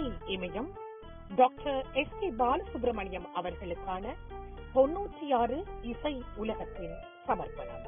இசை இமயம் டாக்டர் எஸ் பி பாலசுப்ரமணியம் அவர்களுக்கான தொன்னூற்றி ஆறு இசை உலகத்தின் சமர்ப்பணம்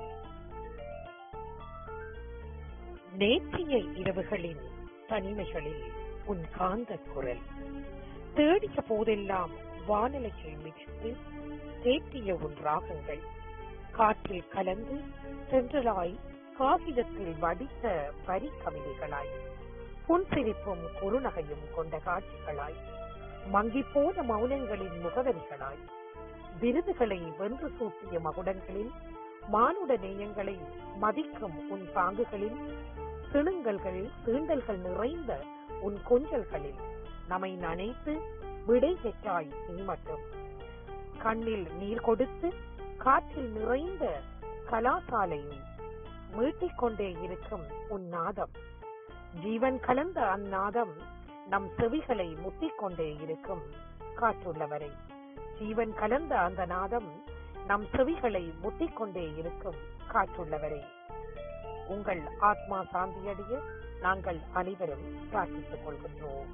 நேற்றைய இரவுகளின் தனிமைகளில் உன் காந்த குரல் தேடிய போதெல்லாம் வானிலையில் மிதித்து தேற்றிய உன் ராகங்கள் காற்றில் கலந்து சென்றலாய் காகிதத்தில் வடித்த வரி கவிதைகளாய் புன்சிரிப்பும் குறுநகையும் கொண்ட காட்சிகளாய் மங்கிப் போன மௌனங்களின் முகவரிகளாய் விருதுகளை வென்று சூட்டிய மகுடங்களில் மானுட நேயங்களை மதிக்கும் உன் பாங்குகளில் சிணுங்கல்கள் தீண்டல்கள் நிறைந்த உன் கொஞ்சல்களில் நம்மை நனைத்து விடை பெற்றாய் நீ மட்டும் கண்ணில் நீர் கொடுத்து காற்றில் நிறைந்த கலாசாலையை மீட்டிக் கொண்டே இருக்கும் உன் நாதம் ஜீவன் கலந்த அந்நாதம் நம் செவிகளை முட்டிக் கொண்டே இருக்கும் காற்றுள்ளவரை ஜீவன் கலந்த அந்த நாதம் நம் செவிகளை முட்டிக் கொண்டே இருக்கும் காற்றுள்ளவரை உங்கள் ஆத்மா சாந்தியடைய நாங்கள் அனைவரும் பிரார்த்தித்துக் கொள்கின்றோம்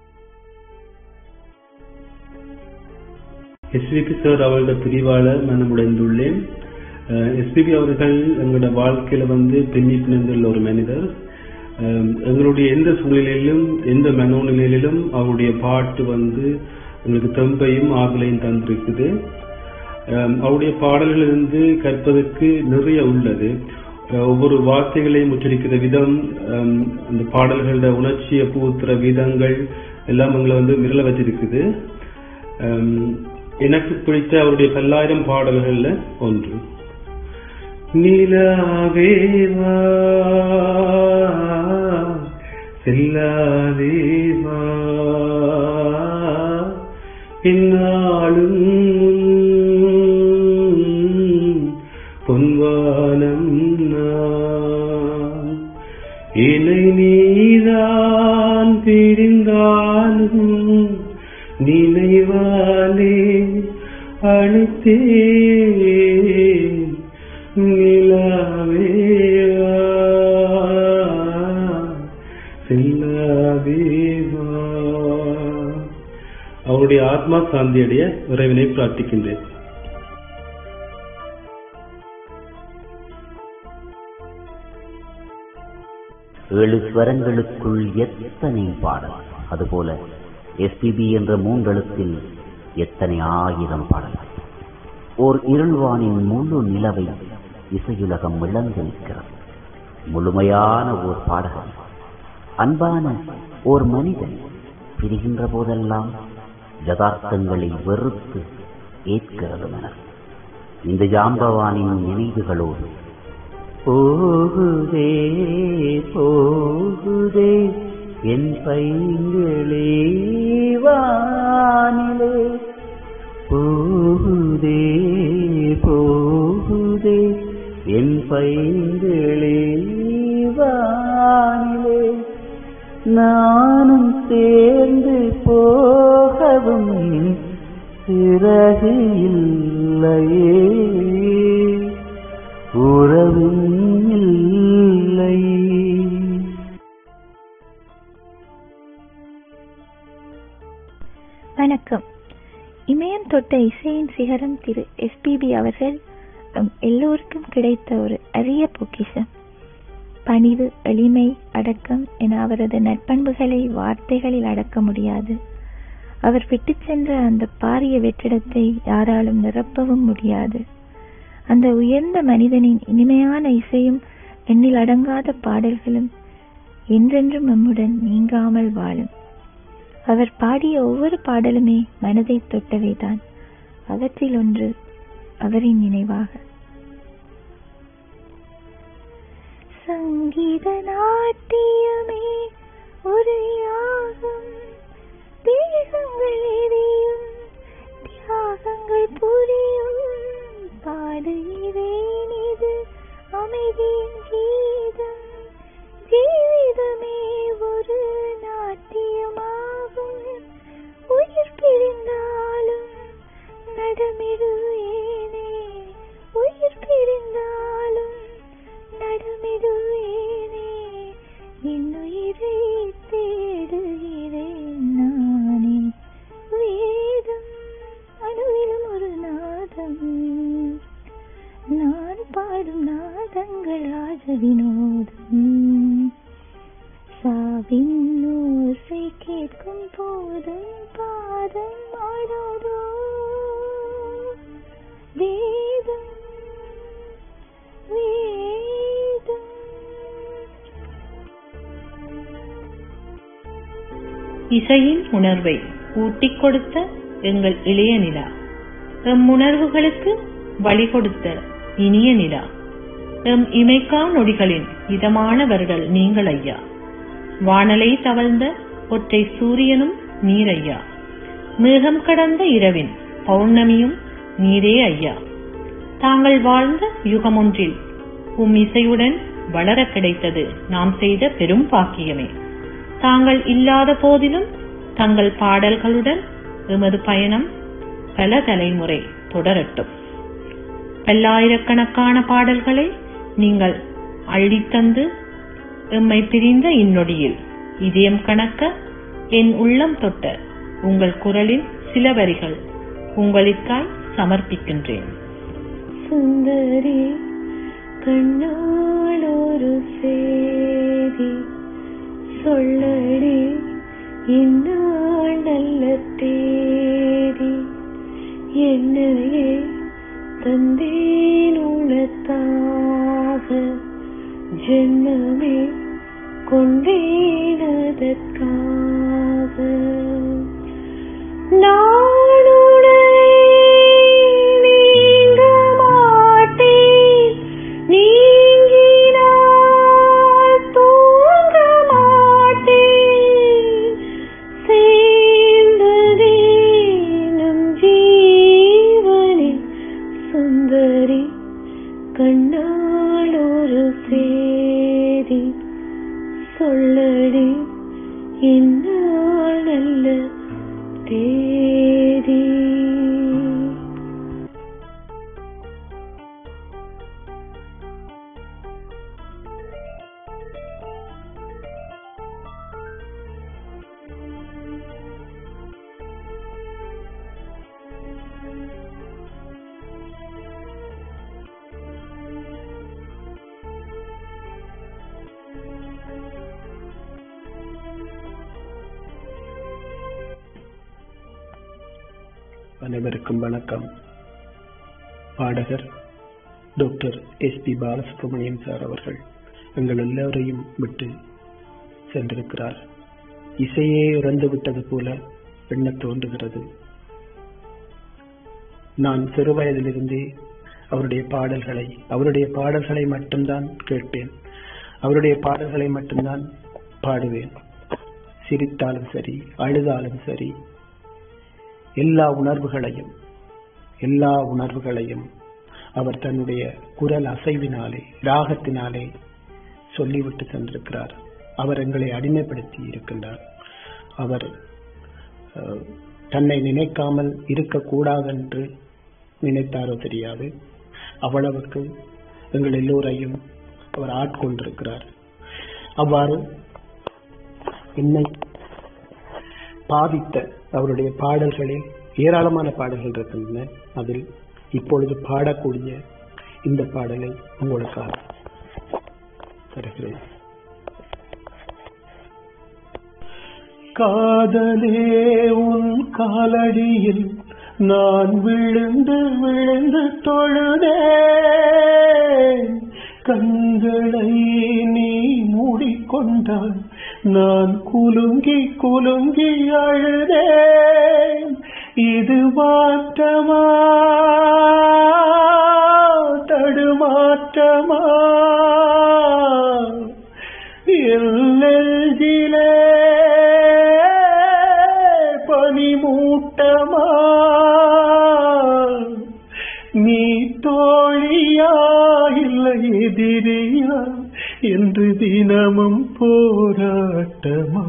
எஸ்பிபி சார் அவர்களோட பிரிவால மனமுடைந்துள்ளேன் எஸ்பிபி அவர்கள் எங்களோட வாழ்க்கையில வந்து பின்னி பிணைந்துள்ள ஒரு மனிதர் அஹ் எங்களுடைய எந்த சூழ்நிலையிலும் எந்த மனோநிலையிலும் அவருடைய பாட்டு வந்து எங்களுக்கு தெம்பையும் ஆதலையும் தந்திருக்குது அஹ் அவருடைய பாடல்களிலிருந்து கற்பதற்கு நிறைய உள்ளது அஹ் ஒவ்வொரு வார்த்தைகளையும் உச்சரிக்கிற விதம் அஹ் அந்த பாடல்களோட உணர்ச்சியை பூத்துற விதங்கள் எல்லாம் எங்களை வந்து மிரள வச்சிருக்குது அஹ் எனக்கு பிடித்த அவருடைய பல்லாயிரம் பாடல்கள்ல ஒன்று நிலாவேவா செல்லாதேவா இந்நாளும் பொன்வானம் நான் இணை நீதான் பிரிந்தாலும் நினைவாலே அழுத்தே நிலாவேவா செல்லாதேவா அவருடைய ஆத்மா சாந்தியடைய இறைவனை பிரார்த்திக்கின்றேன் ஏழு ஸ்வரங்களுக்குள் எத்தனை பாடல் அதுபோல எஸ்பிபி என்ற மூன்றெழுத்தில் எத்தனை ஆயிரம் பாடல்கள் ஓர் இருள்வானின் முழு நிலவை இசையுலகம் இழந்து நிற்கிறது முழுமையான ஓர் பாடகன் அன்பான ஓர் மனிதன் பிரிகின்ற போதெல்லாம் யதார்த்தங்களை வெறுத்து ஏற்கிறது மனர் இந்த ஜாம்பவானின் நினைவுகளோடு போகுதே போகுதே என் பைங்களே வானிலே போகுதே போகுதே என் பைங்களே வானிலே நானும் சேர்ந்து போகவும் சிறகு இல்லையே உறவும் இல்லை வணக்கம் இமயம் தொட்ட இசையின் சிகரம் திரு எஸ்பிபி அவர்கள் நம் எல்லோருக்கும் கிடைத்த ஒரு அரிய பொக்கிஷம் பணிவு எளிமை அடக்கம் என அவரது நற்பண்புகளை வார்த்தைகளில் அடக்க முடியாது அவர் விட்டுச் சென்ற அந்த பாரிய வெற்றிடத்தை யாராலும் நிரப்பவும் முடியாது அந்த உயர்ந்த மனிதனின் இனிமையான இசையும் எண்ணில் அடங்காத பாடல்களும் என்றென்றும் நம்முடன் நீங்காமல் வாழும் அவர் பாடிய ஒவ்வொரு பாடலுமே மனதை தொட்டவைதான் அவற்றில் ஒன்று அவரின் நினைவாக சங்கீத நாட்டியமே ஒரு யாகம் தேசங்கள் எரியும் தியாகங்கள் புரியும் பாடுகிறேன் இது அமைதியின் கீதம் ஜீவிதமே ஒரு நாட்டியமாகும் உயிர் பிரிந்தாலும் நடமிடுவேனே உயிர் பிரிந்தாலும் நடமிடுவேனே இன்னுயிரை தேடுகிறேன் போதும் போதும் பாதம் ஆடாதோ வேதம் வேதம் இசையின் உணர்வை ஊட்டிக் கொடுத்த எங்கள் இளைய நிலா எம் உணர்வுகளுக்கு வழி கொடுத்த இனிய நிலா எம் இமைக்கா நொடிகளின் இதமான வருடல் நீங்கள் ஐயா வானலை தவழ்ந்த ஒற்றை சூரியனும் நீரையா மேகம் கடந்த இரவின் பௌர்ணமியும் நீரே ஐயா தாங்கள் வாழ்ந்த யுகமொன்றில் உம் இசையுடன் வளர கிடைத்தது நாம் செய்த பெரும் பாக்கியமே தாங்கள் இல்லாத போதிலும் தங்கள் பாடல்களுடன் எமது பயணம் பல தலைமுறை தொடரட்டும் பல்லாயிரக்கணக்கான பாடல்களை நீங்கள் அள்ளித்தந்து எம்மை பிரிந்த இந்நொடியில் இதயம் கணக்க என் உள்ளம் தொட்ட உங்கள் குரலின் சில வரிகள் உங்களுக்காய் சமர்ப்பிக்கின்றேன் சுந்தரி கண்ணால் ஒரு சேதி சொல்லடி இந்நாள் நல்ல தேதி என்னையே தந்தேன் உனத்தாக ஜென்மமே கொண்டேன் அதற்காக நான் உன்னை நீங்க மாட்டேன் நீங்கினால் தூங்க மாட்டேன் சேர்ந்ததே நம் ஜீவனில் சுந்தரி கண்ணால் ஒரு சேதி சொல்லடி இந்நாள் நல்ல தேதி அனைவருக்கும் வணக்கம் பாடகர் டாக்டர் எஸ் பி பாலசுப்ரமணியம் சார் அவர்கள் எங்கள் எல்லோரையும் விட்டு சென்றிருக்கிறார் இசையே இறந்து விட்டது போல எண்ணத் தோன்றுகிறது நான் சிறு வயதிலிருந்தே அவருடைய பாடல்களை அவருடைய பாடல்களை மட்டும்தான் கேட்பேன் அவருடைய பாடல்களை மட்டும்தான் பாடுவேன் சிரித்தாலும் சரி அழுதாலும் சரி எல்லா உணர்வுகளையும் எல்லா உணர்வுகளையும் அவர் தன்னுடைய குரல் அசைவினாலே ராகத்தினாலே சொல்லிவிட்டு சென்றிருக்கிறார் அவர் எங்களை அடிமைப்படுத்தி இருக்கின்றார் அவர் அஹ், தன்னை நினைக்காமல் இருக்கக்கூடாது என்று நினைத்தாரோ தெரியாது அவ்வளவுக்கு எங்கள் எல்லோரையும் அவர் ஆட்கொண்டிருக்கிறார் அவ்வாறு என்னை பாதித்த அவருடைய பாடல்களில் ஏராளமான பாடல்கள் இருக்கின்றன அதில் இப்பொழுது பாடக்கூடிய இந்த பாடலை உங்களுக்காக தருகிறேன் காதலே உன் காலடியில் நான் விழுந்து விழுந்து தொழுதேன் கண்களை நீ மூடிக்கொண்டால் நான் குலுங்கி குலுங்கி அழுதேன் இது மாற்றமா தடுமாற்றமா எல்லெல்ஜிலே பனிமூட்டமா நீ தோழியா இல்லை எதிரியா என்று தினமும் போராட்டமா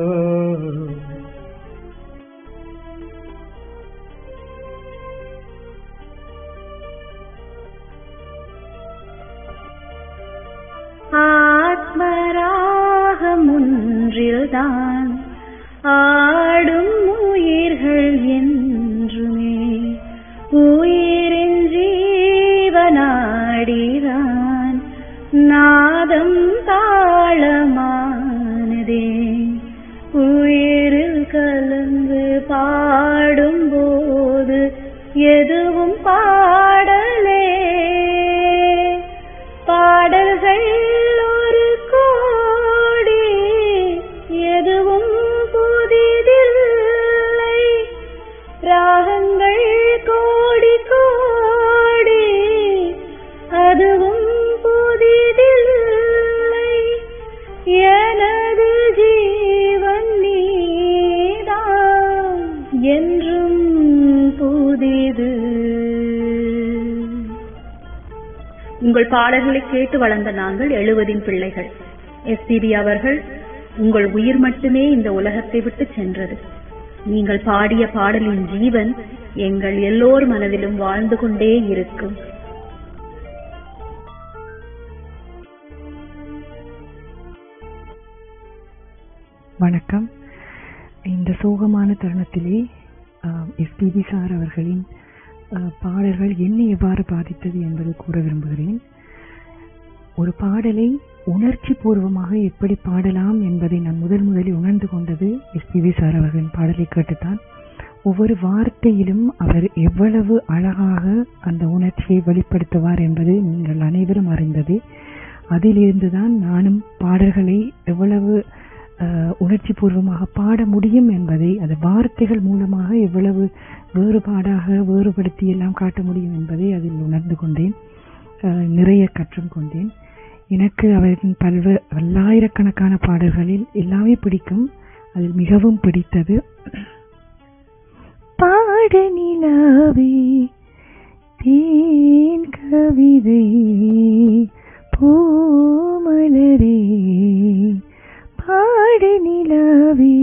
ஆத்மராகம் ஒன்றில்தான் ஆடும் உயிர்கள் என்றுமே உயிரின் ஜீவனாடிதான் நாதம் தாளமானதே உயிரில் பாடும்போது எதுவும் பாடலே பாடல்கள் ஒரு கோடி எதுவும் புதிதில்லை ராகங்கள் கோடி கோடி அதுவும் புதிதில்லை எனது ஜீவன் நீதான் என்றும் புதிது உங்கள் பாடல்களை கேட்டு வளர்ந்த நாங்கள் எழுவதின் பிள்ளைகள் எஸ்பிபி அவர்கள் உங்கள் உயிர் மட்டுமே இந்த உலகத்தை விட்டு சென்றது நீங்கள் பாடிய பாடலின் ஜீவன் எங்கள் எல்லோர் மனதிலும் வாழ்ந்து கொண்டே இருக்கும் வணக்கம் இந்த சோகமான தருணத்திலே எஸ்பிபி சார் அவர்களின் அஹ், பாடல்கள் என்னை எவ்வாறு பாதித்தது என்பதை கூற விரும்புகிறேன் ஒரு பாடலை உணர்ச்சி பூர்வமாக எப்படி பாடலாம் என்பதை நான் முதல் முதலில் உணர்ந்து கொண்டது எஸ்பிபி சார் அவர்களின் பாடலை கேட்டுத்தான் ஒவ்வொரு வார்த்தையிலும் அவர் எவ்வளவு அழகாக அந்த உணர்ச்சியை வெளிப்படுத்துவார் என்பது நீங்கள் அனைவரும் அறிந்தது அதிலிருந்துதான் நானும் பாடல்களை எவ்வளவு அஹ், உணர்ச்சி பூர்வமாக பாட முடியும் என்பதை அது வார்த்தைகள் மூலமாக எவ்வளவு வேறுபாடாக வேறுபடுத்தி எல்லாம் காட்ட முடியும் என்பதை அதில் உணர்ந்து கொண்டேன் அஹ், நிறைய கற்றும் கொண்டேன் எனக்கு அவரின் பல்வே பல்லாயிரக்கணக்கான பாடல்களில் எல்லாமே பிடிக்கும் அதில் மிகவும் பிடித்தது பாட நிலாவே தேன் கவிதை பூமலரே பாட நிலாவே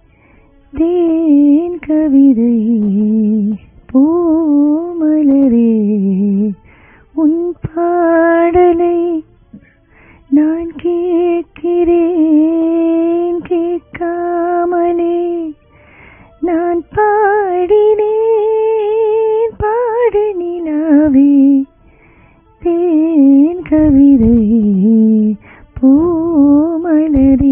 தேன் கவிதை பூமலரே உன் பாடலை நான் கேட்கிறேன் கேட்காமலே நான் பாடினேன் பாடு நிலாவே தேன் கவிதை பூமலரே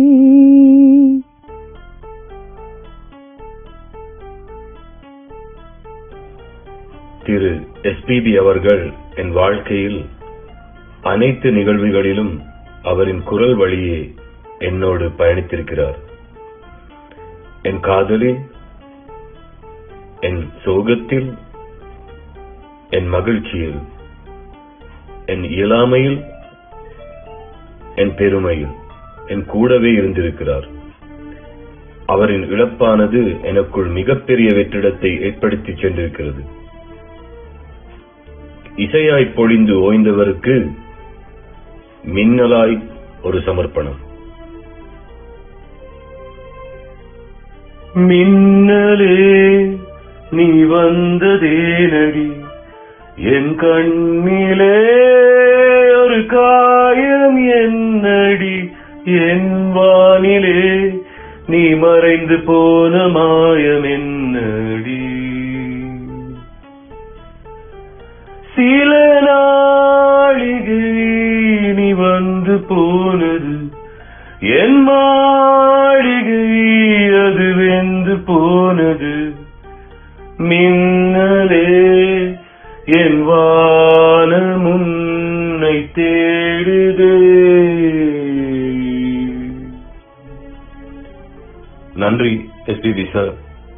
திரு எஸ்பிபி அவர்கள் என் வாழ்க்கையில் அனைத்து நிகழ்வுகளிலும் அவரின் குரல் வழியே என்னோடு பயணித்திருக்கிறார் என் காதலில் என் சோகத்தில் என் மகிழ்ச்சியில் என் இயலாமையில் என் பெருமையில் என் கூடவே இருந்திருக்கிறார் அவரின் இழப்பானது எனக்குள் மிகப்பெரிய வெற்றிடத்தை ஏற்படுத்தி சென்றிருக்கிறது இசையாய் பொழிந்து ஓய்ந்தவருக்கு மின்னலாய் ஒரு சமர்ப்பணம் மின்னலே நீ வந்ததேனடி என் கண்ணிலே ஒரு காயம் என்னடி என் வானிலே நீ மறைந்து போன மாயம் என்னடி சில நாளிகை நீ வந்து போனது என் மாளிகை அது வெந்து போனது மின்னலே என் வானம் உன்னை தேடுதே நன்றி எஸ்பிபி சார்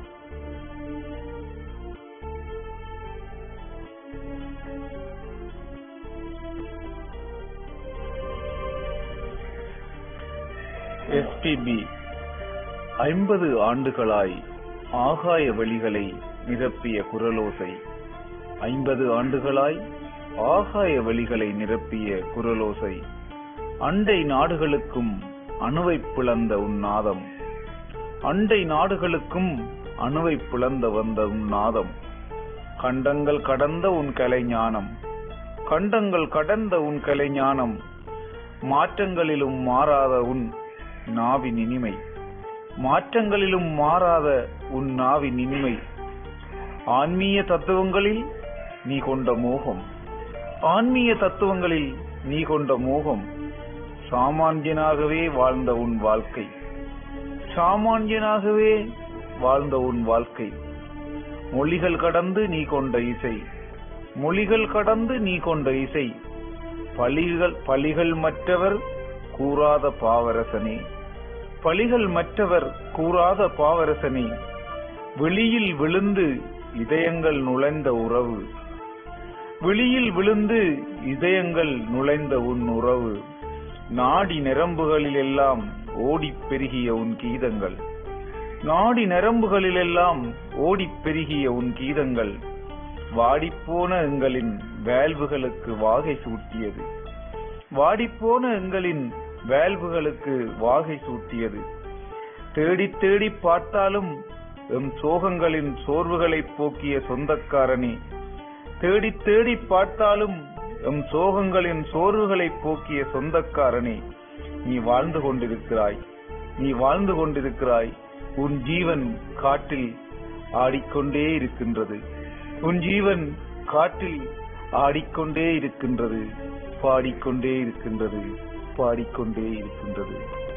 எஸ்பிபி ஐம்பது ஆண்டுகளாய் ஆகாய வழிகளை நிரப்பிய குரலோசை ஐம்பது ஆண்டுகளாய் ஆகாய வழிகளை நிரப்பிய குரலோசை அண்டை நாடுகளுக்கும் அணுவை பிளந்த உன்னாதம் அண்டை நாடுகளுக்கும் அணுவை பிளந்த வந்த உன்னாதம் கண்டங்கள் கடந்த உன் கலைஞானம் கண்டங்கள் கடந்த உன் கலைஞானம் மாற்றங்களிலும் மாறாத உன் நாவின் இனிமை மாற்றங்களிலும் மாறாத உன் நாவின் இனிமை ஆன்மீக தத்துவங்களில் நீ கொண்ட மோகம் ஆன்மீக தத்துவங்களில் நீ கொண்ட மோகம் சாமான்யனாகவே வாழ்ந்த உன் வாழ்க்கை சாமான்யனாகவே வாழ்ந்த உன் வாழ்க்கை மொழிகள் கடந்து நீ கொண்ட இசை மொழிகள் கடந்து நீ கொண்ட இசை பழிகள் பழிகள் மற்றவர் கூறாத பாவரசனே பழிகள் மற்றவர் கூறாத பாவரசனே வெளியில் விழுந்து இதயங்கள் நுழைந்த உறவு வெளியில் விழுந்து இதயங்கள் நுழைந்த உன் உறவு நாடி நரம்புகளில் எல்லாம் ஓடிப் பெருகிய உன் கீதங்கள் நாடி நரம்புகளிலெல்லாம் ஓடிப் பெருகிய உன் கீதங்கள் வாடிப்போன எங்களின் வேல்வுகளுக்கு வாகை சூட்டியது வாடிப்போன எங்களின் வேல்வுகளுக்கு வாகை சூட்டியது தேடித் தேடிப் பார்த்தாலும் எம் சோகங்களின் சோர்வுகளைப் போக்கிய சொந்தக்காரனே தேடித் தேடிப் பார்த்தாலும் எம் சோகங்களின் சோர்வுகளைப் போக்கிய சொந்தக்காரனே நீ வாழ்ந்து கொண்டிருக்கிறாய் நீ வாழ்ந்து கொண்டிருக்கிறாய் உன் ஜீவன் காட்டில் ஆடிக்கொண்டே இருக்கின்றது உன் ஜீவன் காற்றில் ஆடிக்கொண்டே இருக்கின்றது பாடிக்கொண்டே இருக்கின்றது பாடிக்கொண்டே இருக்கின்றது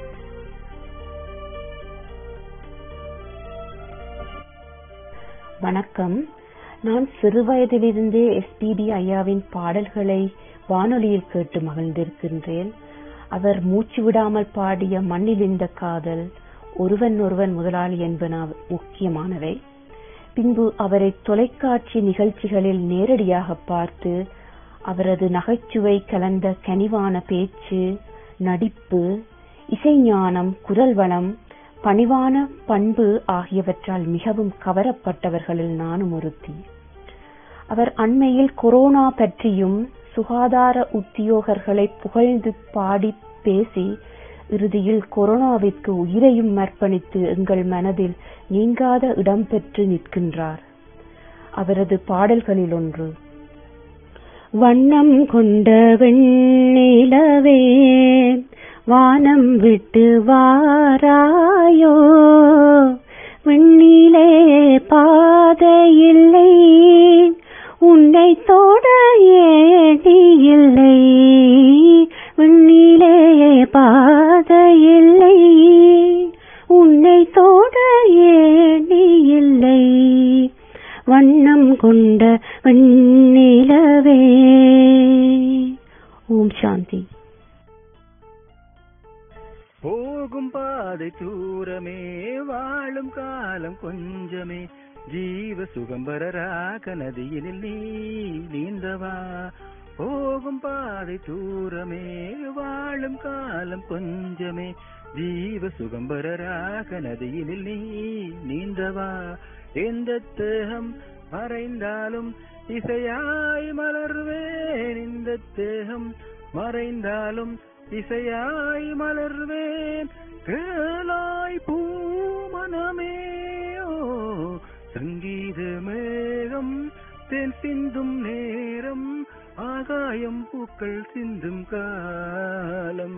வணக்கம் நான் சிறுவயதிலிருந்தே எஸ்பிபி ஐயாவின் பாடல்களை வானொலியில் கேட்டு மகிழ்ந்திருக்கின்றேன் அவர் மூச்சு விடாமல் பாடிய மண்ணில் இந்த காதல் ஒருவன் ஒருவன் முதலாளி என்பன முக்கியமானவை பின்பு அவரை தொலைக்காட்சி நிகழ்ச்சிகளில் நேரடியாக பார்த்து அவரது நகைச்சுவை கலந்த கனிவான பேச்சு நடிப்பு இசைஞானம் குரல் வளம் பணிவான பண்பு ஆகியவற்றால் மிகவும் கவரப்பட்டவர்களில் நானும் ஒருத்தி அவர் அண்மையில் கொரோனா பற்றியும் சுகாதார உத்தியோகர்களை புகழ்ந்து பாடி பேசி இறுதியில் கொரோனாவிற்கு உயிரையும் அர்ப்பணித்து எங்கள் மனதில் நீங்காத இடம் பெற்று நிற்கின்றார் அவரது பாடல்களில் ஒன்று வண்ணம் கொண்ட வெண்ணிலவே வானம் விட்டு வாராயோ விண்ணிலே பாதையில்லை உன்னை தொட ஏடியில்லை விண்ணிலே பாதையில்லை உன்னை தொட ஏடியில்லை வண்ணம் கொண்ட வெண்ணிலவே ஓம் சாந்தி போகும் பாதை தூரமே வாழும் காலம் கொஞ்சமே ஜீவ சுகம்பரராக நதியினில் நீ நீந்தவா போகும் பாதை தூரமே வாழும் காலம் கொஞ்சமே ஜீவ சுகம்பரராக நதியினில் நீ நீந்தவா எந்த தேகம் மறைந்தாலும் இசையாய் மலர்வேன் இந்த தேகம் மறைந்தாலும் இசையாய் மலர்வேன் கேளாய் பூமனமே ஓ சங்கீத மேகம் தேன் சிந்தும் நேரம் ஆகாயம் பூக்கள் சிந்தும் காலம்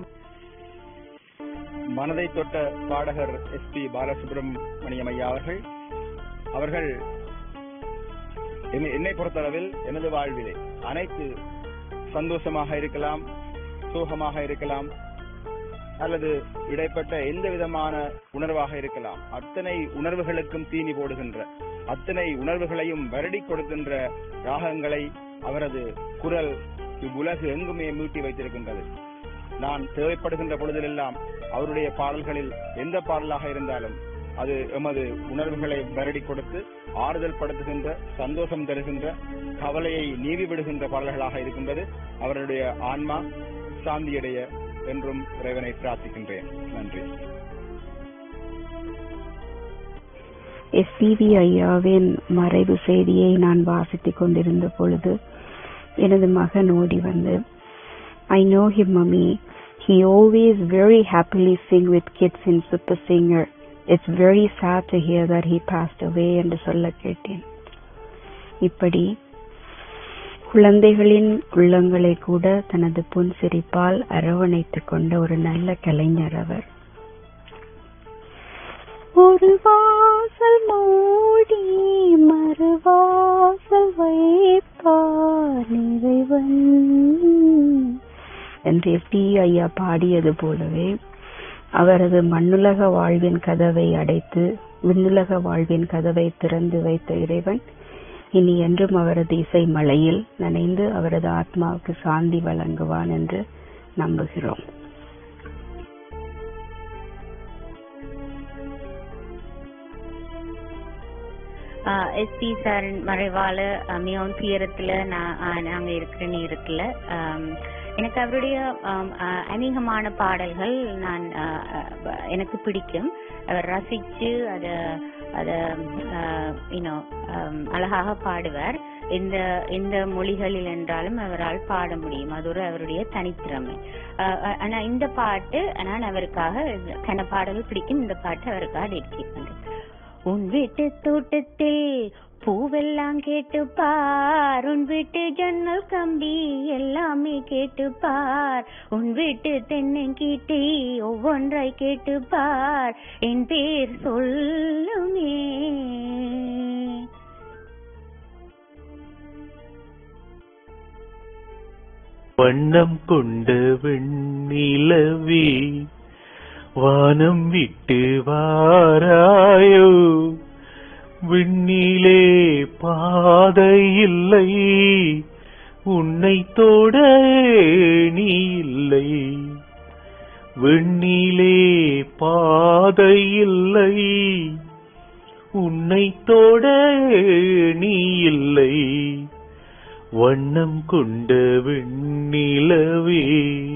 மனதை தொட்ட பாடகர் எஸ் பி பாலசுப்ரமணியம் ஐயா அவர்கள் அவர்கள் என்னை- என்னை பொறுத்தளவில் எனது வாழ்விலே அனைத்து சந்தோஷமாக இருக்கலாம் சோகமாக இருக்கலாம் அல்லது இடைப்பட்ட எந்த விதமான உணர்வாக இருக்கலாம் அத்தனை உணர்வுகளுக்கும் தீனி போடுகின்ற அத்தனை உணர்வுகளையும் வருடி கொடுக்கின்ற ராகங்களை அவரது குரல் இவ்வுலகு எங்குமே மீட்டி வைத்திருக்கின்றது நான் தேவைப்படுகின்ற பொழுதிலெல்லாம் அவருடைய பாடல்களில் எந்த பாடலாக இருந்தாலும் அது எமது உணர்வுகளை வருடி கொடுத்து ஆறுதல் படுத்துகின்ற சந்தோஷம் தருகின்ற கவலையை நீவி விடுகின்ற பாடல்களாக இருக்கின்றது அவருடைய ஆன்மா சாந்தியடைய என்றும் இறைவனை பிரார்த்திக்கின்றேன் நன்றி எஸ்பிவி ஐயாவின் மறைவு செய்தியை நான் வாசித்துக் கொண்டிருந்த பொழுது எனது மகன் ஓடி வந்து I know him mummy he always very happily sing with kids in super singer it's very sad to hear that he passed away என்று சொல்ல கேட்டேன் இப்படி குழந்தைகளின் உள்ளங்களை கூட தனது புன் சிரிப்பால் அரவணைத்துக் கொண்ட ஒரு நல்ல கலைஞர் அவர் ஒரு வாசல் மூடி மறுவாசல் வைப்பார் இறைவன் என்று எஸ்பி ஐயா பாடியது போலவே அவரது மண்ணுலக வாழ்வின் கதவை அடைத்து விண்ணுலக வாழ்வின் கதவை திறந்து வைத்த இறைவன் இனி என்றும் அவரது இசை மழையில் நனைந்து அவரது ஆத்மாவுக்கு சாந்தி வழங்குவான் என்று நம்புகிறோம் எஸ்பி சார் மறைவால அஹ், மிகவும் துயரத்துல நான் அஹ், நாங்க இருக்கிற நேரத்துல ஆம், எனக்கு அவருடைய ஆம், அஹ், அநேகமான பாடல்கள் நான் அஹ், அஹ், எனக்கு பிடிக்கும் அவர் ரசிச்சு அத அத யூனோ அழகாக பாடுவார் எந்த எந்த மொழிகளில் என்றாலும் அவரால் பாட முடியும் அது ஒரு அவருடைய தனித்திறமை அஹ், அஹ், ஆனா இந்த பாட்டு நான் அவருக்காக கன பாடல்கள் பிடிக்கும் இந்த பாட்டு அவருக்காக டெடிகேட் பண்றேன் உன் வீட்டு தோட்டத்தில் பூவெல்லாம் கேட்டு பார் உன் வீட்டு ஜன்னல் கம்பி எல்லாமே கேட்டு பார் உன் வீட்டு தென்னங்கீட்டி ஒவ்வொன்றாய் கேட்டு பார் என் பேர் சொல்லுமே வண்ணம் கொண்ட வெண்ணிலவே வானம் விட்டு வாராயோ விண்ணிலே பாதை இல்லை உன்னை தொட நீ இல்லை விண்ணிலே பாதை இல்லை உன்னை தொட நீ இல்லை வண்ணம் கொண்ட வெண்ணிலவே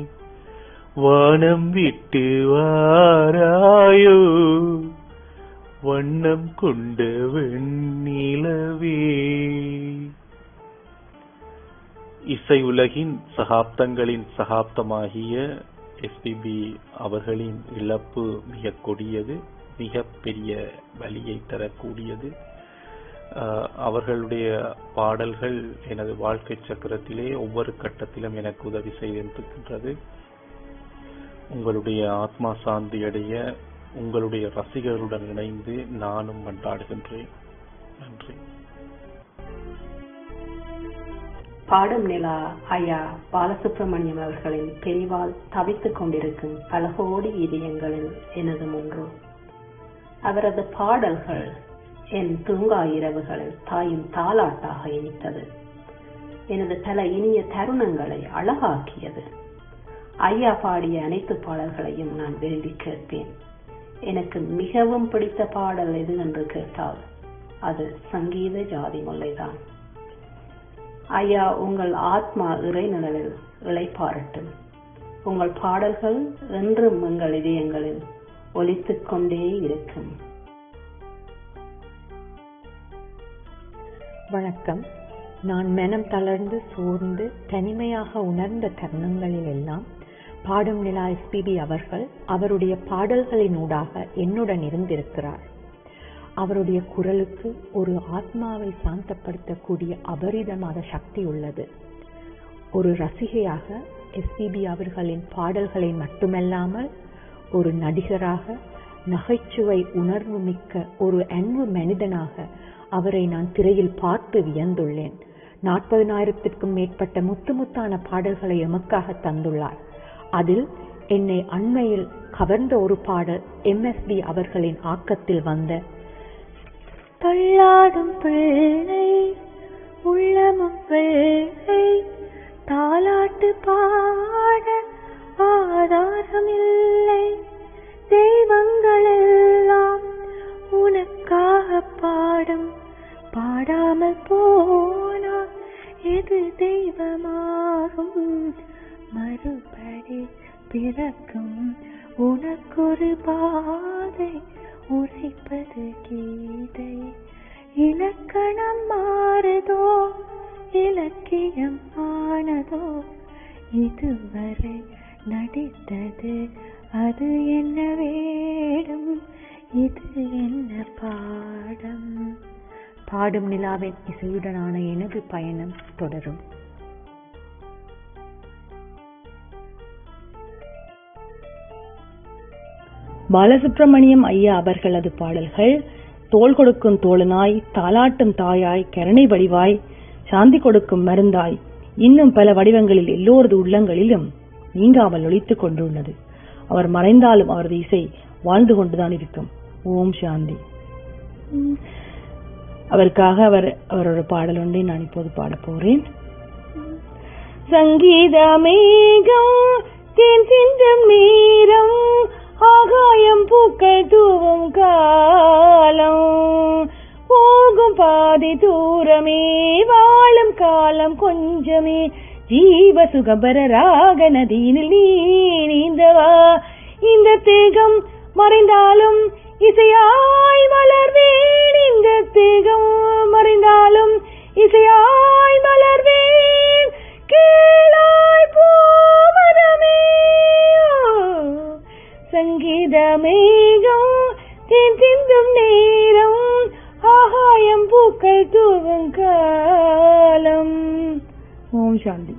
வானம் விட்டு வாராயோ வண்ணம் கொண்ட வெண்ணிலவே இசை உலகின் சகாப்தங்களின் சகாப்தமாகிய எஸ்பிபி அவர்களின் இழப்பு மிக கொடியது மிக பெரிய வலியை தரக்கூடியது ஆஹ் அவர்களுடைய பாடல்கள் எனது வாழ்க்கை சக்கரத்திலே ஒவ்வொரு கட்டத்திலும் எனக்கு உதவி செய்திருக்கின்றது உங்களுடைய ஆத்மா சாந்தி அடைய உங்களுடைய ரசிகர்களுடன் இணைந்து நானும் மன்றாடுகின்றேன் நன்றி பாடும் நிலா ஐயா பாலசுப்ரமணியம் அவர்களின் பிரிவால் தவித்துக் கொண்டிருக்கும் பல கோடி இதயங்களில் எனதும் ஒன்று அவரது பாடல்கள் என் தூங்கா இரவுகளில் தாயும் தாலாட்டாக இனித்தது எனது பல இனிய தருணங்களை அழகாக்கியது ஐயா பாடிய அனைத்து பாடல்களையும் நான் விரும்பி கேட்பேன் எனக்கு மிகவும் பிடித்த பாடல் எது என்று கேட்டால் அது சங்கீத ஜாதி முல்லைதான் ஐயா உங்கள் ஆத்மா இறைநிழலில் இளைப்பாரட்டும் உங்கள் பாடல்கள் என்றும் எங்கள் இதயங்களில் ஒலித்துக் கொண்டே இருக்கும் வணக்கம் நான் மனம் தளர்ந்து சோர்ந்து தனிமையாக உணர்ந்த தருணங்களில் எல்லாம் பாடும் நிலா எஸ்பிபி அவர்கள் அவருடைய பாடல்களினூடாக என்னுடன் இருந்திருக்கிறார் அவருடைய குரலுக்கு ஒரு ஆத்மாவை சாந்தப்படுத்தக்கூடிய அபரிதமான சக்தி உள்ளது ஒரு ரசிகையாக எஸ்பிபி அவர்களின் பாடல்களை மட்டுமல்லாமல் ஒரு நடிகராக நகைச்சுவை உணர்வு மிக்க ஒரு அன்பு மனிதனாக அவரை நான் திரையில் பார்த்து வியந்துள்ளேன் நாற்பதினாயிரத்திற்கும் மேற்பட்ட முத்து முத்தான பாடல்களை எமக்காக தந்துள்ளார் அதில் என்னை அண்மையில் கவர்ந்த ஒரு பாடல் எம்எஸ்பி அவர்களின் ஆக்கத்தில் வந்த தள்ளாடும் பிள்ளை உள்ளமும் வெள்ளை தாலாட்டு பாட ஆதாரமில்லை தெய்வங்கள் எல்லாம் உனக்காக பாடும் பாடாமல் போனால் எது தெய்வமாகும் மறுபடி பிறக்கும் உனக்கொரு பாதை உரைப்பது கீதை இலக்கணம் மாறுதோ இலக்கியம் ஆனதோ இதுவரை நடித்தது அது என்ன வேடும் இது என்ன பாடம் பாடும் நிலாவின் இசையுடனான எனது பயணம் தொடரும் பாலசுப்ரமணியம் ஐயா அவர்களது பாடல்கள் தோள் கொடுக்கும் தோழனாய் தாலாட்டும் தாயாய் கருணை வடிவாய் சாந்தி கொடுக்கும் மருந்தாய் இன்னும் பல வடிவங்களில் எல்லோரது உள்ளங்களிலும் நீங்காமல் ஒழித்துக் கொண்டுள்ளது அவர் மறைந்தாலும் அவரது இசை வாழ்ந்து கொண்டுதான் இருக்கும் ஓம் சாந்தி அவருக்காக அவர் அவரோட பாடல் ஒன்றை நான் இப்போது பாடப் போகிறேன் சங்கீதமேகம் தேன் சிந்தும் நேரம் ஆகாயம் பூக்கள் தூவும் காலம் போகும் பாதை தூரமே வாழும் காலம் கொஞ்சமே ஜீவ சுகபர ராக நதியினில் நீ நீந்தவா இந்த தேகம் மறைந்தாலும் இசையாய் மலர்வேன் இந்த தேகம் மறைந்தாலும் இசையாய் மலர்வேன் கேளாய் பூமரமே சங்கீதமேகம் தேன் சிந்தும் நேரம் ஆகாயம் பூக்கள் தூவும் காலம் ஓம் சாந்தி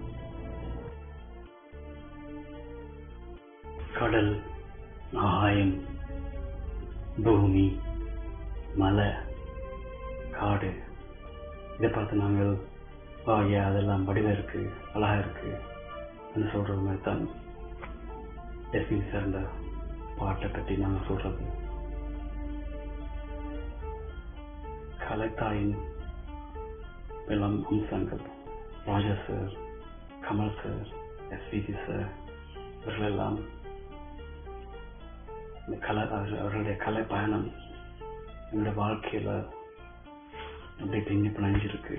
கடல் ஆகாயம் பூமி மலை காடு இதை பார்த்து நாங்கள் ஐயா அதெல்லாம் வடிவம் இருக்கு அழகா இருக்கு சொல்றது மாதிரி தான் எஸ்பி சார்ந்த பாட்டை பற்றி நாங்கள் சொல்றது கலைத்தாயின் எல்லாம் அம்சங்கள் Raja sir Kamal sir SPB sir இவர்களெல்லாம் இந்த கலை அவர்களுடைய கலை பயணம் என்னோட வாழ்க்கையில அப்படியே பின்னி பிணைஞ்சிருக்கு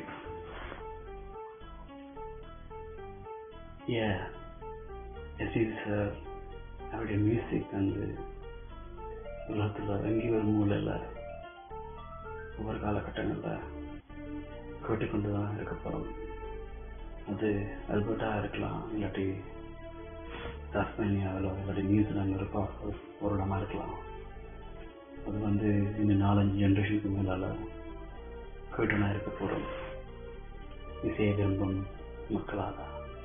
ஏ எஸ்பிஜி சார் அவருடைய மியூசிக் வந்து உலகத்தில் எங்கேயும் ஒரு மூலையில் ஒவ்வொரு காலகட்டங்களில் கேட்டுக்கொண்டு தான் இருக்க போகிறோம் அது அல்பர்ட்டா இருக்கலாம் இல்லாட்டி டாஸ்மேனியாவில் இல்லாட்டி நியூசிலாந்து இருப்பா ஒரு இடமா இருக்கலாம் அது வந்து இந்த நாலஞ்சு ஜென்ரேஷனுக்கு மேலால் கேட்டுனா இருக்க போகிறோம் இசையை விரும்பும் மக்களாக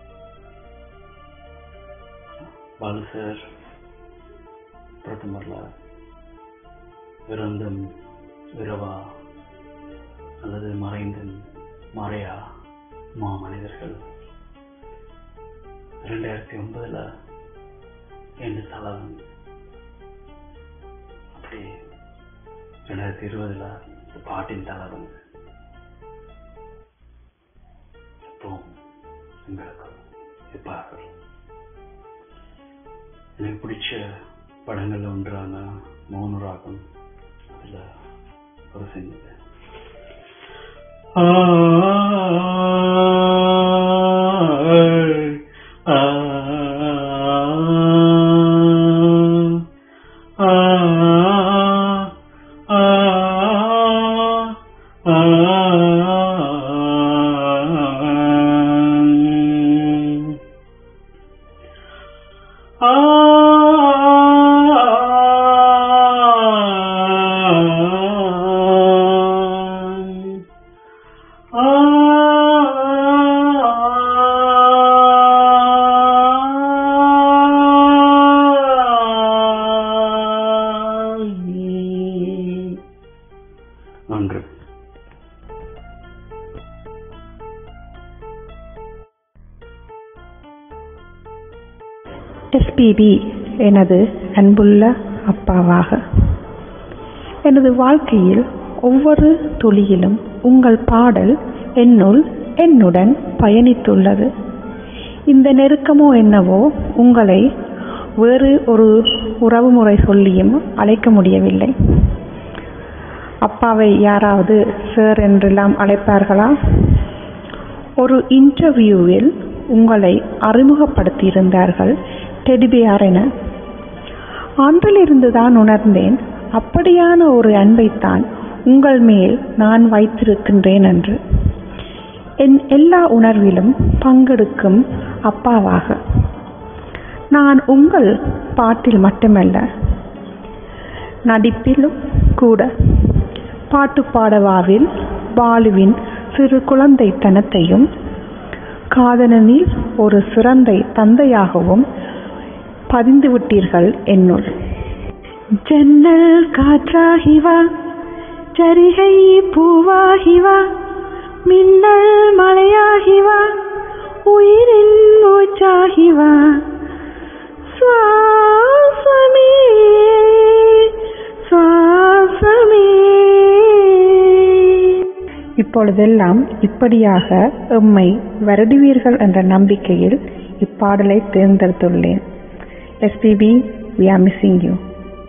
பாலு சார் பிரதமரில் விருந்தும் விரவா அல்லது மறைந்தும் மறையா மா மனிதர்கள் ரெண்டாயிரத்தி ஒன்பதுல எந்த தளம் அப்படி ரெண்டாயிரத்தி இருபதுல பாட்டின் தலை வந்து இப்போ எங்களுக்கு இருப்பார்கள் எனக்கு பிடிச்ச படங்கள்ல ஒன்றான மௌனராகம் அதுல ஒரு செஞ்சது நன்று எஸ்பிபி எனது அன்புள்ள அப்பாவாக எனது வாழ்க்கையில் ஒவ்வொரு துளியிலும் உங்கள் பாடல் என்னுள் என்னுடன் பயணித்துள்ளது இந்த நெருக்கமோ என்னவோ உங்களை வேறு ஒரு உறவுமுறை சொல்லியும் அழைக்க முடியவில்லை அப்பாவை யாராவது சார் என்றெல்லாம் அழைப்பார்களா ஒரு இன்டர்வியூவில் உங்களை அறிமுகப்படுத்தியிருந்தார்கள் டெடிபியார் என அன்றிலிருந்து தான் உணர்ந்தேன் அப்படியான ஒரு அன்பைத்தான் உங்கள் மேல் நான் வைத்திருக்கின்றேன் என்று என் எல்லா உணர்விலும் பங்கெடுக்கும் அப்பாவாக நான் உங்கள் பாட்டில் மட்டுமல்ல நடிப்பிலும் கூட பாட்டு பாடவாவில் பாலுவின் சிறு குழந்தைத்தனத்தையும் காதலனில் ஒரு சிறந்த தந்தையாகவும் பதிந்து விட்டீர்கள் என்னுள் ஜன்னல் காற்றாகிவா சரிகை பூவாகிவா மின்னல் மலையாகிவா உயிரின் மூச்சாகிவா சுவாசமே சுவாசமே இப்பொழுதெல்லாம் இப்படியாக எம்மை வருடுவீர்கள் என்ற நம்பிக்கையில் இப்பாடலை தேர்ந்தெடுத்துள்ளேன் SPB we are missing you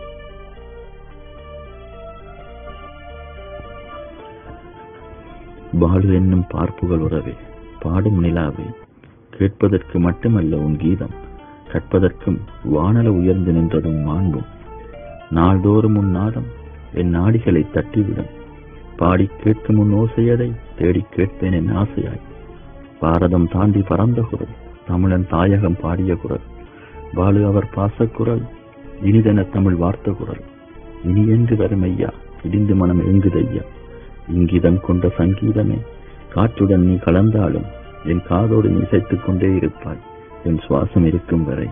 Balu என்னும் பார்ப்புகள் உறவே பாடும் நிலாவே கேட்பதற்கு மட்டுமல்ல உன் கீதம் கற்பதற்கும் வானல உயர்ந்து நின்றதும் மாண்பும் நாள்தோறும் உன் நாதம் என் நாடிகளை தட்டிவிடும் பாடி கேட்கும் உன் ஓசையதை தேடி கேட்பேன் என் ஆசையாய் பாரதம் தாண்டி பறந்த குரல் தமிழன் தாயகம் பாடிய குரல் பாலு அவர் பாசக்குரல் இனிதென தமிழ் வார்த்த குரல் இனி என்று வரும் ஐயா இடிந்து மனம் எங்குதையா இங்கிதம் கொண்ட சங்கீதமே காற்றுடன் நீ கலந்தாலும் என் காதோடு நீ இசைத்துக் கொண்டே இருப்பாய் என் சுவாசம் இருக்கும் வரை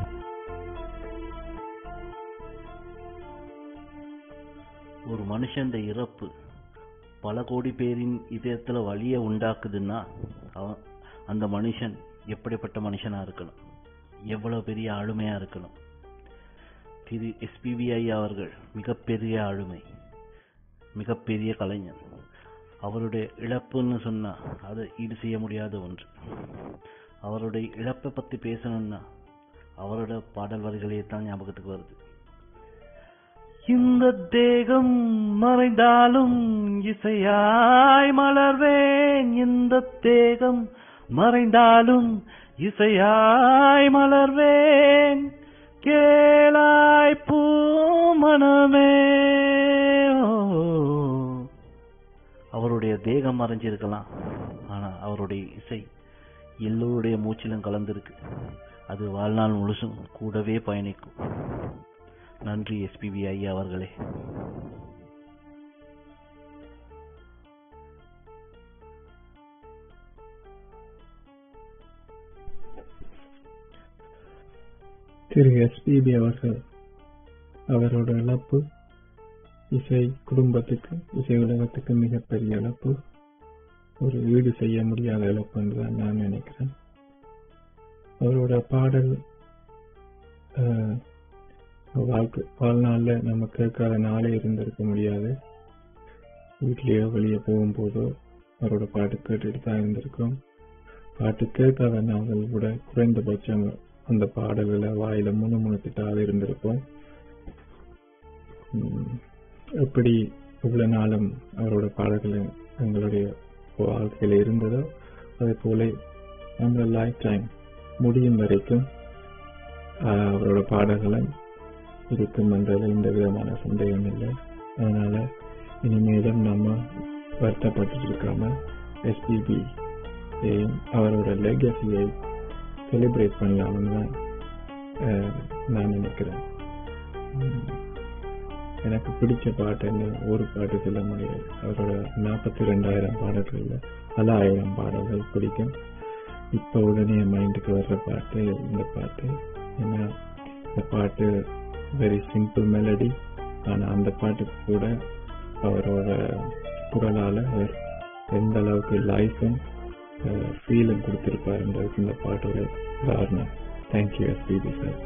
ஒரு மனுஷன் இறப்பு பல கோடி பேரின் இதயத்துல வலிய உண்டாக்குதுன்னா அவன் அந்த மனுஷன் எப்படிப்பட்ட மனுஷனா இருக்கணும் எவ்வளவு பெரிய ஆளுமையா இருக்கணும் திரு எஸ்பிபிஐ அவர்கள் மிகப்பெரிய ஆளுமை மிகப்பெரிய கலைஞன் அவருடைய இழப்புன்னு சொன்னா அது ஈடு செய்ய முடியாத ஒன்று அவருடைய இழப்பை பத்தி பேசணும்னா அவரோட பாடல் வரிகளே தான் ஞாபகத்துக்கு வருது இந்த தேகம் மறைந்தாலும் இசையாய் மலர்வேன் இந்த தேகம் மறைந்தாலும் இசையாய் மலர்வேன் கேளாய் பூமனமே அவருடைய தேகம் மறைஞ்சிருக்கலாம் ஆனா அவருடைய இசை எல்லோருடைய மூச்சிலும் கலந்திருக்கு அது வாழ்நாள் முழுசும் கூடவே பயணிக்கும் நன்றி எஸ்பிபி ஐயா அவர்களே திரு எஸ்பிபி அவர்கள் அவரோட இழப்பு இசை குடும்பத்துக்கு இசை உலகத்துக்கு மிகப்பெரிய இழப்பு ஒரு ஈடு செய்ய முடியாத இழப்பு என்று தான் நான் நினைக்கிறேன் அவரோட பாடல் ஆஹ், வாழ்க்கை வாழ்நாளில் நம்ம கேட்காத நாளே இருந்திருக்க முடியாது வீட்லேயோ வெளியே போகும்போதோ அவரோட பாட்டு கேட்டுட்டு தான் இருந்திருக்கோம் பாட்டு கேட்காத நாங்கள் கூட குறைந்தபட்சம் அந்த பாடல்களை வாயில முணுமுணுத்துட்டாவது இருந்திருப்போம் உம், எப்படி இவ்வளவு நாளும் அவரோட பாடல்கள் எங்களுடைய வாழ்க்கையில இருந்ததோ அதே போல நம்ம லைஃப் டைம் முடியும் வரைக்கும் ஆஹ், அவரோட பாடல்களும் இருக்கும் என்றதில் எந்த விதமான சந்தேகம் இல்லை அதனால இனிமேலும் நம்ம வருத்தப்பட்டு இருக்காம எஸ்பிபி அவரோட லெகசியை செலிப்ரேட் பண்ணலாம்னு தான் ஆஹ், நான் நினைக்கிறேன் உம், எனக்கு பிடிச்ச பாட்டுன்னு ஒரு பாட்டு சொல்ல முடியாது அவரோட நாற்பத்தி ரெண்டாயிரம் பாடல்கள்ல பல ஆயிரம் பாடல்கள் பிடிக்கும் இப்போ உடனே என் மைண்டுக்கு வர்ற பாட்டு இந்த பாட்டு ஏன்னா இந்த பாட்டு வெரி சிம்பிள் மெலடி ஆனால் அந்த பாட்டுக்கு கூட அவரோட குரலால் அவர் எந்த அளவுக்கு லைஃபும் ஃபீலும் கொடுத்துருப்பாருன்றதுக்கு இந்த பாட்டோட உதாரணம் தேங்க்யூ எஸ்பிபி சார்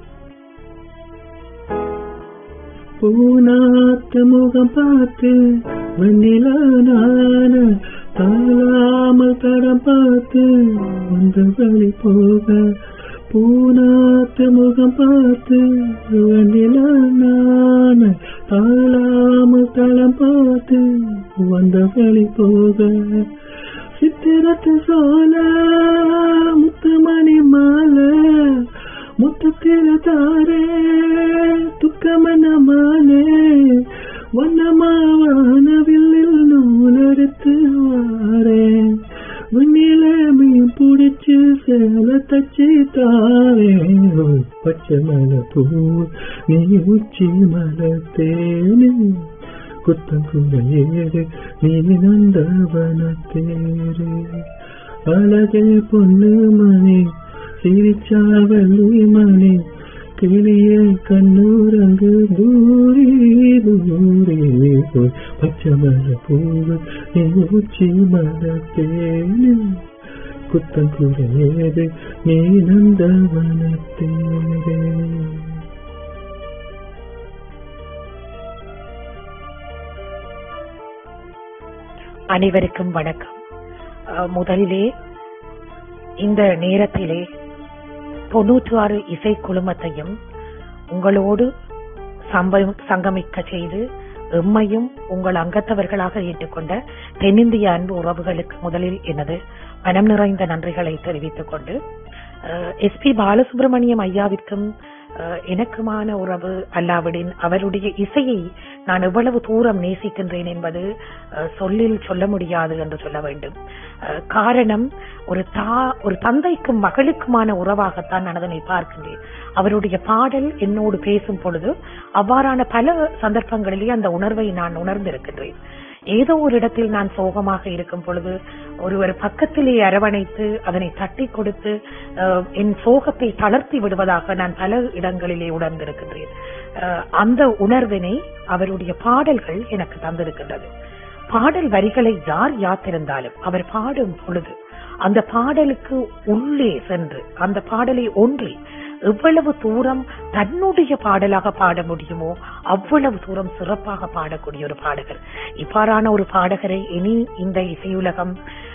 பூனாத்த முகம் பார்த்து வெண்ணிலா நான தாழாமல் தடம் பார்த்து அந்த வழி போக பூனாத்த முகம் பார்த்து வெண்ணிலா நான தாழாமல் தடம் பார்த்து வந்த வழி போக சித்திரத்து சோல முத்துமணி மாலை முத்தத்தில தாரே துக்கமன மாலே வண்ணமாவானவில்லில் நூலெடுத்து வாரே விண்ணிலைமையும் பிடிச்சு சேல தச்சு தாரே பச்சை மலை பூ நீ உச்சி மலை தேனே குத்தங்குறையேறு நீ நந்தவனத்தேரு அழகே பொண்ணு மணி சிரிச்சால் வெள்ளி மணி கிளிய கண்ணூரங்கு தூரி தூரி போய் பச்சை மல பூவு நீ உச்சி மல தேனு குத்தங்குறையேறு நீ நந்தவனத்தேரு அனைவருக்கும் வணக்கம் அஹ், முதலிலே இந்த நேரத்திலே தொண்ணூற்றி ஆறு இசை குழுமத்தையும் உங்களோடு சம்ப- சங்கமிக்க செய்து எம்மையும் உங்கள் அங்கத்தவர்களாக ஏற்றுக்கொண்ட தென்னிந்திய அன்பு உறவுகளுக்கு முதலில் எனது மனம் நிறைந்த நன்றிகளை தெரிவித்துக் கொண்டு எஸ் பி பாலசுப்ரமணியம் ஐயாவிற்கும் அஹ், எனக்குமான உறவு அல்லாவிடின் அவருடைய இசையை நான் எவ்வளவு தூரம் நேசிக்கின்றேன் என்பது அஹ், சொல்லில் சொல்ல முடியாது என்று சொல்ல வேண்டும் அஹ், காரணம் ஒரு தா ஒரு தந்தைக்கும் மகளுக்குமான உறவாகத்தான் நான் அதனை பார்க்கின்றேன் அவருடைய பாடல் என்னோடு பேசும் பொழுது அவ்வாறான பல சந்தர்ப்பங்களிலே அந்த உணர்வை நான் உணர்ந்திருக்கின்றேன் ஏதோ ஒரு இடத்தில் நான் சோகமாக இருக்கும் பொழுது ஒருவர் பக்கத்திலே அரவணைத்து அதனை தட்டி கொடுத்து அஹ், என் சோகத்தை தளர்த்தி விடுவதாக நான் பல இடங்களிலே உணர்ந்திருக்கின்றேன் அஹ், அந்த உணர்வினை அவருடைய பாடல்கள் எனக்கு தந்திருக்கின்றது பாடல் வரிகளை யார் யாத்திருந்தாலும் அவர் பாடும் பொழுது அந்த பாடலுக்கு உள்ளே சென்று அந்த பாடலை ஒன்றி எவ்வளவு தூரம் தன்னுடைய பாடலாக பாட முடியுமோ அவ்வளவு தூரம் சிறப்பாக பாடக்கூடிய ஒரு பாடகர் இவ்வாறான ஒரு பாடகரை இனி இந்த இசையுலகம்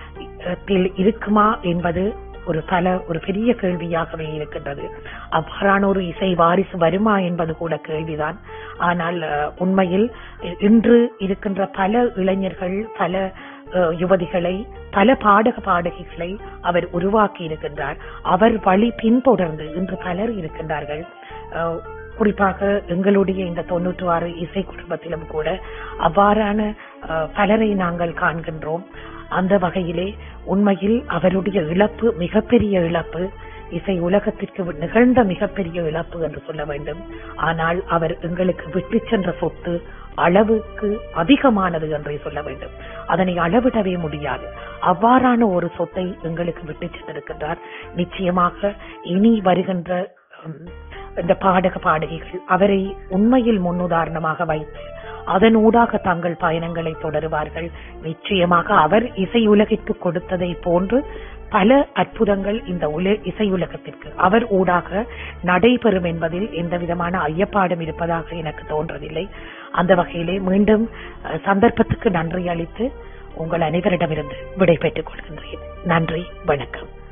த்தில் இருக்குமா என்பது ஒரு பல ஒரு பெரிய கேள்வியாகவே இருக்கின்றது அவ்வாறான ஒரு இசை வாரிசு வருமா என்பது கூட கேள்விதான் ஆனால் அஹ், உண்மையில் இ- இன்று இருக்கின்ற பல இளைஞர்கள் பல அஹ், யுவதிகளை பல பாடக பாடகிகளை அவர் உருவாக்கி இருக்கின்றார் அவர் வழி பின்தொடர்ந்து இன்று பலர் இருக்கின்றார்கள் அஹ், குறிப்பாக எங்களுடைய இந்த தொன்னூற்று ஆறு இசை குடும்பத்திலும் கூட அவ்வாறான அஹ், பலரை நாங்கள் காண்கின்றோம் அந்த வகையிலே உண்மையில் அவருடைய இழப்பு மிகப்பெரிய இழப்பு இசை உலகத்திற்கு நிகழ்ந்த மிகப்பெரிய இழப்பு என்று சொல்ல வேண்டும் ஆனால் அவர் எங்களுக்கு விட்டு சென்ற சொத்து அளவுக்கு அதிகமானது என்றே சொல்ல வேண்டும் அதனை அளவிடவே முடியாது அவ்வாறான ஒரு சொத்தை எங்களுக்கு விட்டு சென்றிருக்கின்றார் நிச்சயமாக இனி வருகின்ற உம், இந்த பாடக பாடகிகள் அவரை உண்மையில் முன்னுதாரணமாக வைத்து அதனூடாக தங்கள் பயணங்களை தொடருவார்கள் நிச்சயமாக அவர் இசை உலகிற்கு கொடுத்ததை போன்று பல அற்புதங்கள் இந்த உல இசை உலகத்திற்கு அவர் ஊடாக நடைபெறும் என்பதில் எந்த விதமான ஐயப்பாடும் இருப்பதாக எனக்கு தோன்றவில்லை அந்த வகையிலே மீண்டும் அஹ், சந்தர்ப்பத்துக்கு நன்றி அளித்து உங்கள் அனைவரிடமிருந்து விடை பெற்றுக் கொள்கின்றேன் நன்றி வணக்கம்